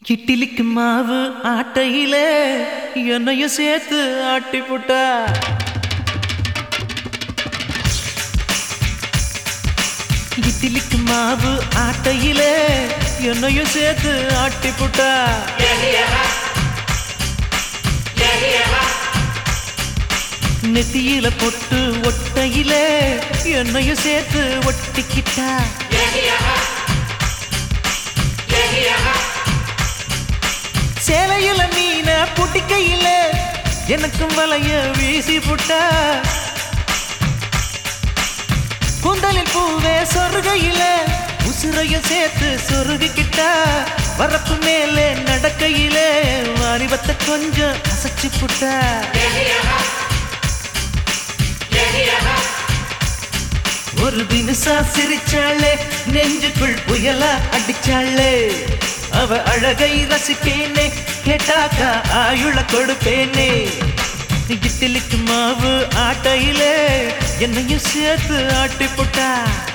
கிட்டிலிக்கு மாவு ஆட்டையிலே என்னையும் சேர்த்து ஆட்டி புட்டா இட்லிக்கு மாவு ஆட்டையிலே என்னையும் சேர்த்து ஆட்டி புட்டா நெத்தியில பொட்டு ஒட்டையிலே என்னையும் சேர்த்து ஒட்டிக்கிட்டா சேலையில மீன புட்டிக்கையில எனக்கும் வலைய வீசி புட்டா குந்தலில் பூவே சொருகையில உசுரைய சேர்த்து சொருகிக்கிட்டா வரப்பு மேலே நடக்கையிலே வாலிபத்தை கொஞ்சம் அசைச்சு புட்டா ஒரு தினசா சிரிச்சாளே நெஞ்சுக்குள் புயலா அடிச்சாளே அவ அழகை ரசிப்பேனே கேட்டாக்கா ஆயுள கொடுப்பேனே இட்லிக்கு மாவு ஆட்டையிலே என்னையும் சேர்த்து ஆட்டி போட்டா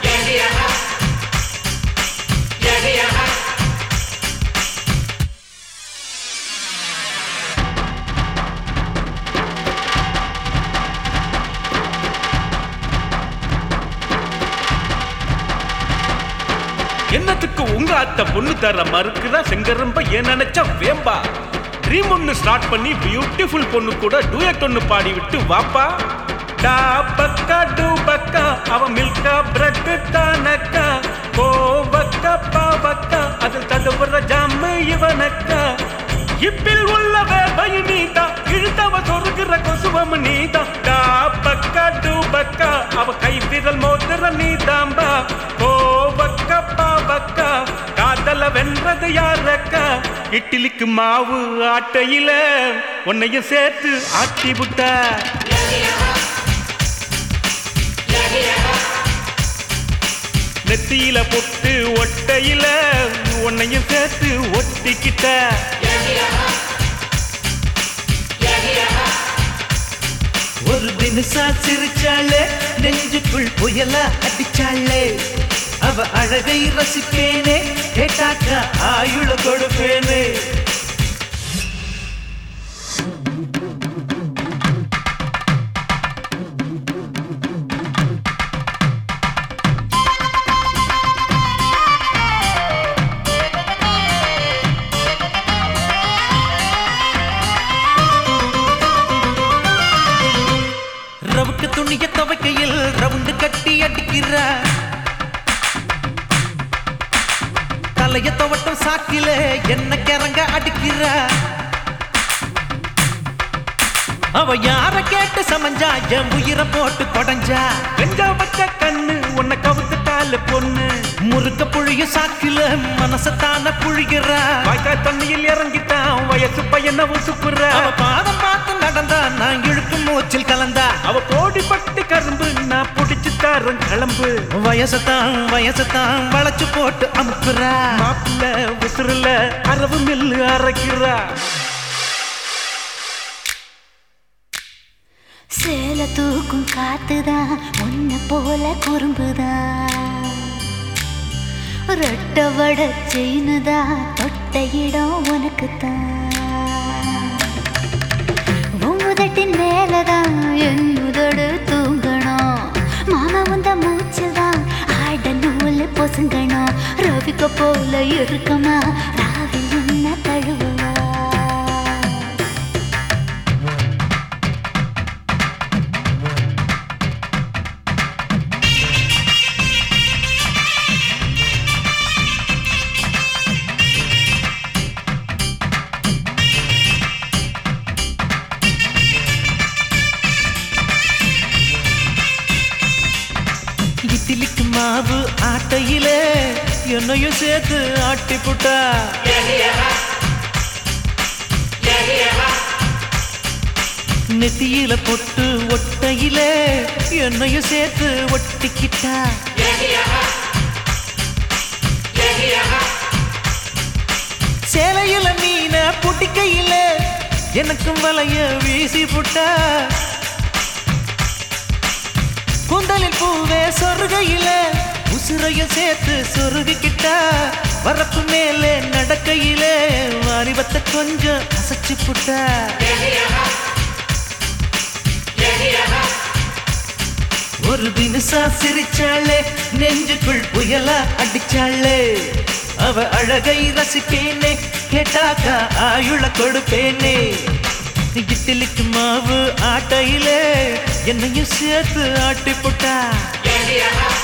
என்னத்துக்கு உங்க அத்தை பொண்ணு தர மறுக்குதா செங்கரம்ப ஏன் நினைச்சா வேம்பா ட்ரீம் ஒன்னு ஸ்டார்ட் பண்ணி பியூட்டிஃபுல் பொண்ணு கூட டூயட் ஒன்னு பாடி விட்டு வாப்பா டா பக்கா டூ பக்கா அவ மில்கா பிரெட் தானக்கா ஓ பக்கா பாவக்கா அது தடுவுற ஜாமு இவனக்கா இப்பில் உள்ள வேபை நீதா இழுத்தவ சொருகிற கொசுவம் நீதா டா பக்கா டூ பக்கா அவ கை விரல் மோதிர நீதாம்பா ஓ பக்கா பாவக்கா காதல வென்றது யாரக்கா இட்லிக்கு மாவு ஆட்டையில உன்னையும் சேர்த்து ஆட்டி விட்டா நெத்தியில பொட்டு ஒட்டையில உன்னையும் சேர்த்து ஒட்டிக்கிட்ட ஒரு தினசா சிரிச்சாளே நெஞ்சுக்குள் புயலா அடிச்சாளே அவ அழகை ரசிப்பேனே கேட்டாக்கா ஆயுள கொடுப்பேனே ரவுக்கு துணிய துவைக்கையில் ரவுண்டு கட்டி அடிக்கிற தலைய துவட்டம் சாக்கில என்ன கிறங்க அடிக்கிற அவ யார கேட்டு சமஞ்சா என் உயிரை போட்டு கொடைஞ்சா வெஞ்சா வச்ச கண்ணு உன்னை கவுத்துட்டால பொண்ணு முறுக்க புழிய சாக்கில மனசத்தான புழிகிற வாய்க்கால் தண்ணியில் இறங்கிட்டான் வயசு பையனை உசுப்புற அவ பாதம் பார்த்து நடந்தா நான் இழுக்கும் மூச்சில் கலந்தா அவ கோடி பட்டு கரும்பு நான் புடிச்சு தரேன் கிளம்பு வயசத்தான் வயசத்தான் வளைச்சு போட்டு அமுக்குறா மாப்பிள்ள உசுருல அரவு மில்லு அரைக்கிறா சேல தூக்கும் காத்துதான் உன்னை போல குறும்புதான் ரொட்ட வட செயினுதான் தொட்ட இடம் உனக்கு தான் உமுதட்டின் மேலதான் என் உதடு தூங்கணும் மாமா உந்த மூச்சில் தான் ஆட நூல் பொசுங்கணும் ரவிக்க போல இருக்குமா ராவில் என்ன தழுவுவா இட்லிக்கு மாவு ஆட்டையிலே என்னையும் சேர்த்து ஆட்டி புட்டா நெத்தியில பொட்டு ஒட்டையிலே என்னையும் சேர்த்து ஒட்டிக்கிட்டா சேலையில மீன புட்டிக்கையில எனக்கும் வலைய வீசி புட்டா குந்தலில் பூவே சொருகையில உசுரைய சேர்த்து சொருகிக்கிட்டா வரப்பு மேலே நடக்கையிலே மனசை கொஞ்சம் அசைச்சு புட்டா ஒரு தினசா சிரிச்சாளே நெஞ்சுக்குள் புயலா அடிச்சாளே அவ அழகை ரசிப்பேனே கேட்டாக்கா ஆயுள கொடுப்பேனே இட்லிக்கு மாவு ஆட்டையிலே என்னையும் சேர்த்து ஆட்டி போட்டா